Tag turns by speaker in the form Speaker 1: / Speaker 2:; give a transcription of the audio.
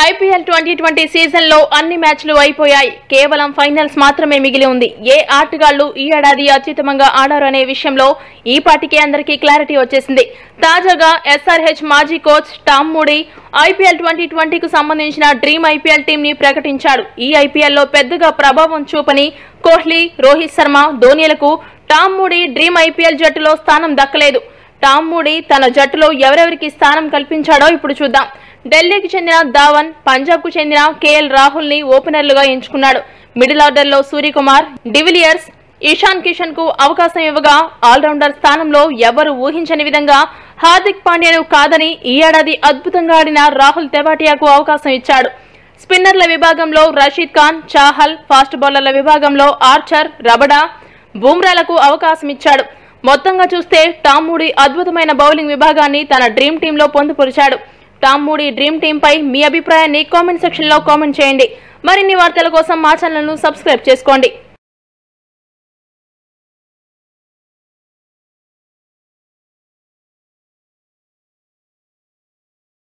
Speaker 1: IPL twenty twenty season లో అన్ని మ్యాచ్లు అయిపోయాయి కేవలం ఫైనల్స్ మాత్రమే మిగిలి ఉంది ఏ ఆటగాళ్లు ఈ ఏడాది అత్యుత్తమంగా ఆడారు అనే విషయంలో ఈ పాటికే అందరికీ క్లారిటీ వచ్చేసింది తాజాగా ఎస్ఆర్హెచ్ మాజీ coach Tom Moody IPL twenty ట్వంటీకి సంబంధించిన డ్రీమ్ ఐపీఎల్ టీం ని ప్రకటించాడు ఈ ఐపీఎల్ లో పెద్దగా ప్రభావం చూపని కోహ్లీ రోహిత్ శర్మ ధోనీలకు టామ్ మూడీ డ్రీమ్ ఐపీఎల్ జట్టులో స్థానం దక్కలేదు టామ్ మూడీ తన జట్టులో ఎవరెవరికి స్థానం కల్పించాడో ఇప్పుడు చూద్దాం ఢిల్లీకి చెందిన ధావన్ పంజాబ్ కు చెందిన కేఎల్ రాహుల్ ని ఓపెనర్లుగా ఎంచుకున్నాడు మిడిల్ ఆర్డర్ లో సూర్యకుమార్ డివిలియర్స్ ఇషాన్ కిషన్ కు అవకాశం ఇవ్వగా ఆల్రౌండర్ స్థానంలో ఎవరు ఊహించని విధంగా హార్దిక్ పాండ్యాను కాదని ఈ ఏడాది అద్భుతంగా ఆడిన రాహుల్ తెవాటియాకు అవకాశం ఇచ్చాడు స్పిన్నర్ల విభాగంలో రషీద్ ఖాన్ చాహల్ ఫాస్ట్ బౌలర్ల విభాగంలో ఆర్చర్ రబడా బూమ్రాలకు అవకాశం ఇచ్చాడు మొత్తంగా చూస్తే టామ్ మూడీ అద్భుతమైన బౌలింగ్ విభాగాన్ని తన డ్రీమ్ టీంలో పొందుపరిచాడు టామ్ మూడీ డ్రీమ్ టీంపై మీ అభిప్రాయాన్ని కామెంట్ సెక్షన్లో కామెంట్ చేయండి మరిన్ని వార్తల కోసం మా ఛానల్ను సబ్స్క్రైబ్ చేసుకోండి